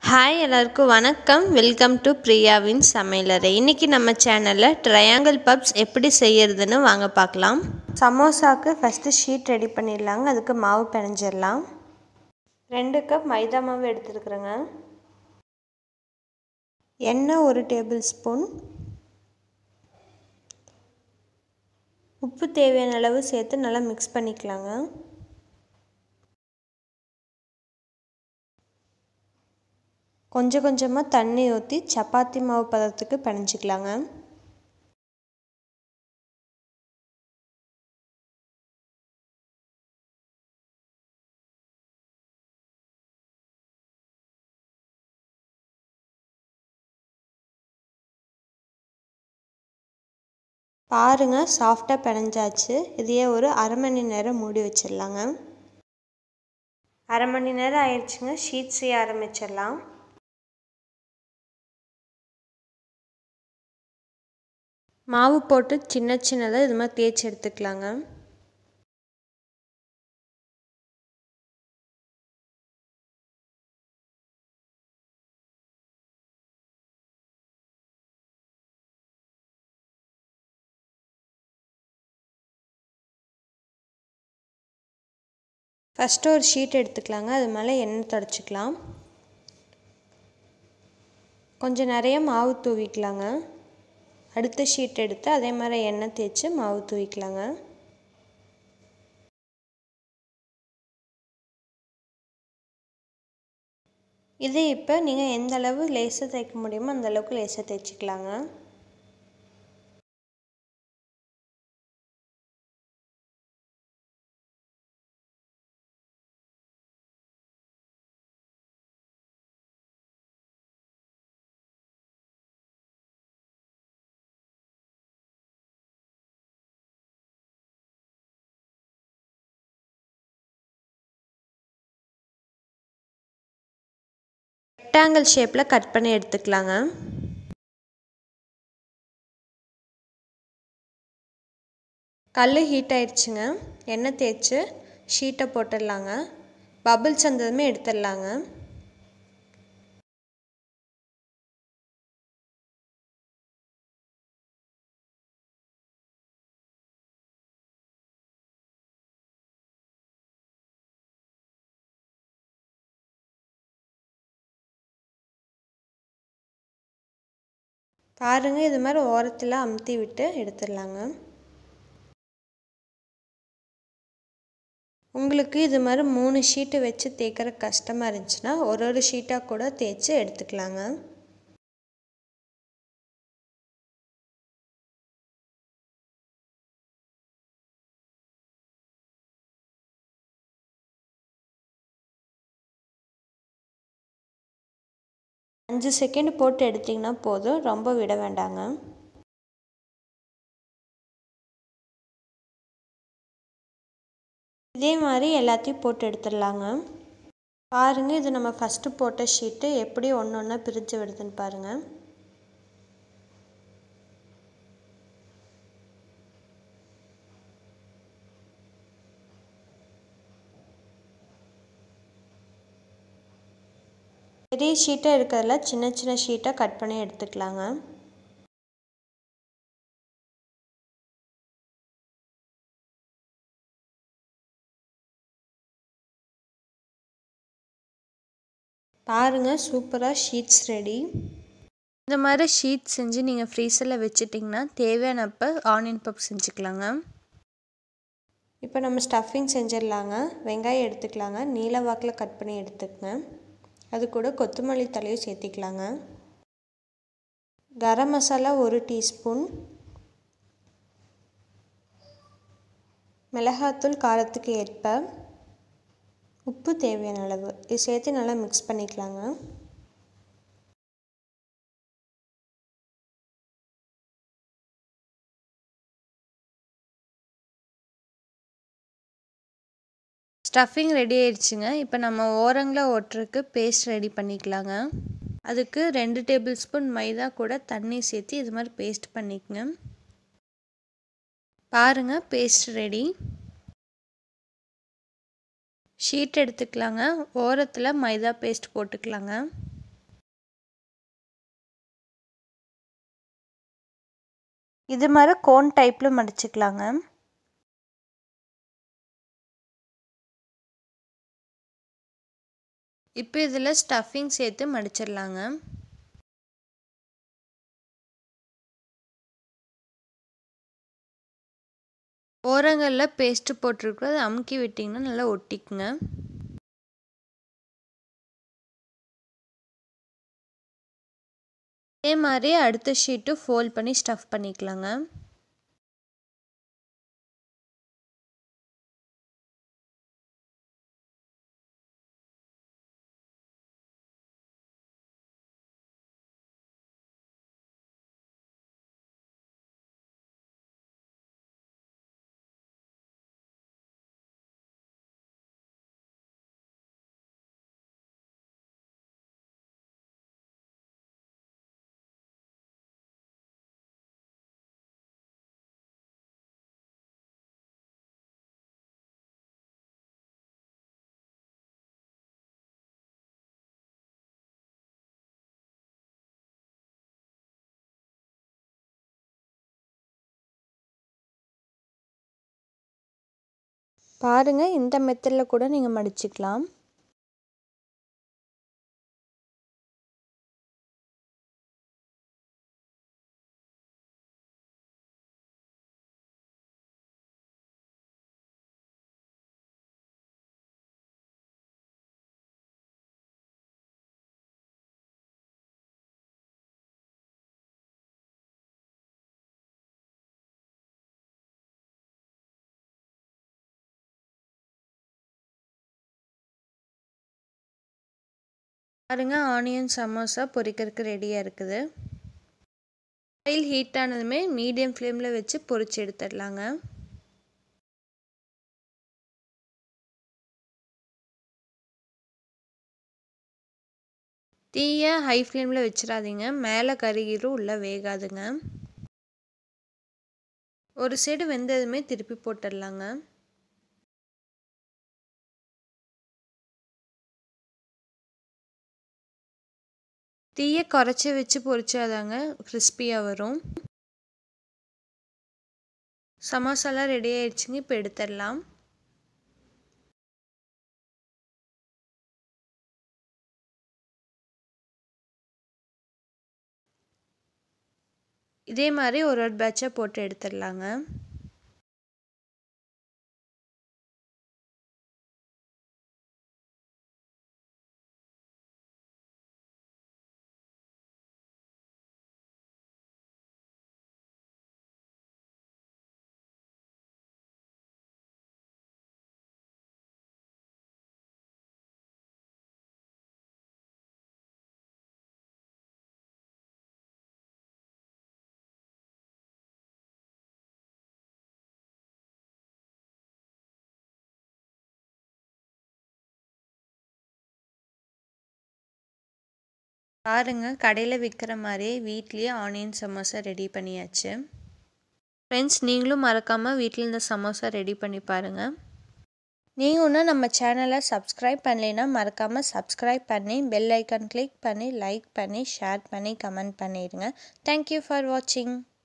hi எல்லாருக்கும் வணக்கம் welcome to பிரியாவின் சமையலறை இன்றைக்கி நம்ம சேனலில் ட்ரையாங்கிள் பப்ஸ் எப்படி செய்யறதுன்னு வாங்க பார்க்கலாம் சமோசாவுக்கு ஃபஸ்ட்டு ஷீட் ரெடி பண்ணிடலாங்க அதுக்கு மாவு பிணைஞ்சிடலாம் ரெண்டு கப் மைதா மாவு எடுத்துருக்குறேங்க எண்ணெய் ஒரு டேபிள் ஸ்பூன் உப்பு தேவையான அளவு சேர்த்து நல்லா மிக்ஸ் பண்ணிக்கலாங்க கொஞ்சம் கொஞ்சமாக தண்ணி ஊற்றி சப்பாத்தி மாவு பதத்துக்கு பிணைஞ்சிக்கலாங்க பாருங்கள் சாஃப்டாக பிணைஞ்சாச்சு இதையே ஒரு அரை மணி நேரம் மூடி வச்சிடலாங்க அரை மணி நேரம் ஆயிடுச்சுங்க ஷீட் செய்ய ஆரம்பிச்சிடலாம் மாவு போட்டு சின்ன சின்னதாக இது மாதிரி தேய்ச்சி எடுத்துக்கலாங்க ஃபஸ்ட்டு ஒரு ஷீட் எடுத்துக்கலாங்க அது மேலே எண்ணெய் தொடச்சிக்கலாம் கொஞ்சம் நிறைய மாவு தூவிக்கலாங்க அடுத்த ஷீட் எடுத்து அதே மாதிரி எண்ணெய் தேய்ச்சி மாவு தூவிக்கலாங்க இது இப்போ நீங்கள் எந்த அளவு லேசாக தைக்க முடியுமோ அந்த அளவுக்கு லேசாக தைச்சிக்கலாங்க ரெக்டாங்கிள் ஷேப்பில் கட் பண்ணி எடுத்துக்கலாங்க கல் ஹீட் ஆயிடுச்சுங்க எண்ணெய் தேய்ச்சி ஷீட்டை போட்டுடலாங்க பபிள்ஸ் வந்ததுமே எடுத்துடலாங்க பாருங்கள் இது மாதிரி ஓரத்தில் அமுத்தி விட்டு எடுத்துடலாங்க உங்களுக்கு இது மாதிரி மூணு ஷீட்டு வச்சு தேய்க்கிற கஷ்டமாக இருந்துச்சுன்னா ஒரு ஒரு ஷீட்டாக கூட தேய்ச்சி எடுத்துக்கலாங்க அஞ்சு செகண்ட் போட்டு எடுத்திங்கன்னா போதும் ரொம்ப விட வேண்டாங்க இதே மாதிரி எல்லாத்தையும் போட்டு எடுத்துடலாங்க பாருங்கள் இது நம்ம ஃபஸ்ட்டு போட்ட ஷீட்டு எப்படி ஒன்று ஒன்றா பிரித்து விடுதுன்னு பாருங்கள் பெரிய ஷீட்டாக இருக்கிறதுல சின்ன சின்ன ஷீட்டாக கட் பண்ணி எடுத்துக்கலாங்க பாருங்கள் சூப்பராக ஷீட்ஸ் ரெடி இந்த மாதிரி ஷீட் செஞ்சு நீங்கள் ஃப்ரீசரில் வச்சுட்டிங்கன்னா தேவையானப்போ ஆனியன் பப் செஞ்சுக்கலாங்க இப்போ நம்ம ஸ்டஃபிங் செஞ்சிடலாங்க வெங்காயம் எடுத்துக்கலாங்க நீல வாக்கில் கட் பண்ணி எடுத்துக்கங்க அது கூட கொத்தமல்லி தலையும் சேர்த்திக்கலாங்க கரம் மசாலா ஒரு டீஸ்பூன் மிளகாத்தூள் காரத்துக்கு ஏற்ப உப்பு தேவையான அளவு இது சேர்த்து நல்லா மிக்ஸ் பண்ணிக்கலாங்க ஸ்டஃபிங் ரெடி ஆயிடுச்சுங்க இப்போ நம்ம ஓரங்களில் ஒட்டுறதுக்கு பேஸ்ட் ரெடி பண்ணிக்கலாங்க அதுக்கு ரெண்டு டேபிள் ஸ்பூன் மைதா கூட தண்ணி சேர்த்து இது மாதிரி பேஸ்ட் பண்ணிக்கங்க பாருங்கள் பேஸ்ட் ரெடி ஷீட் எடுத்துக்கலாங்க ஓரத்தில் மைதா பேஸ்ட் போட்டுக்கலாங்க இது மாதிரி கோன் டைப்பில் மடிச்சுக்கலாங்க இப்போ இதில் ஸ்டஃபிங் சேர்த்து மடிச்சிடலாங்க ஓரங்களில் பேஸ்ட்டு போட்டிருக்கிறது அமுக்கி விட்டிங்கன்னா நல்லா ஒட்டிக்குங்க இதே மாதிரி அடுத்த ஷீட்டு ஃபோல்ட் பண்ணி ஸ்டஃப் பண்ணிக்கலாங்க பாருங்கள் இந்த மெத்தடில் கூட நீங்கள் மடிச்சுக்கலாம் பாருங்க ஆனியன் சமோசா பொரிக்கிறதுக்கு ரெடியாக இருக்குது ஆயில் ஹீட் ஆனதுமே மீடியம் ஃப்ளேமில் வச்சு பொரிச்சு எடுத்துடலாங்க தீயை ஹை ஃப்ளேமில் வச்சிடாதீங்க மேலே கருகிரும் உள்ளே வேகாதுங்க ஒரு சைடு வெந்ததுமே திருப்பி போட்டுடலாங்க தீயை குறைச்சி வச்சு பொரிச்சாதாங்க கிறிஸ்பியாக வரும் சமோசாலாம் ரெடி ஆயிடுச்சுங்க இப்போ எடுத்துடலாம் இதே மாதிரி ஒரு ஒரு பேட்சாக போட்டு எடுத்துடலாங்க பாருங்க கடையில் விற்கிற மாதிரியே வீட்லேயே ஆனியன் சமோசா ரெடி பண்ணியாச்சு ஃப்ரெண்ட்ஸ் நீங்களும் மறக்காமல் வீட்டில் இந்த சமோசா ரெடி பண்ணி பாருங்கள் நீங்கள் இன்னும் நம்ம சேனலை சப்ஸ்கிரைப் பண்ணலைன்னா மறக்காமல் சப்ஸ்கிரைப் பண்ணி பெல் ஐக்கான் கிளிக் பண்ணி லைக் பண்ணி ஷேர் பண்ணி கமெண்ட் பண்ணிடுங்க தேங்க்யூ ஃபார் வாட்சிங்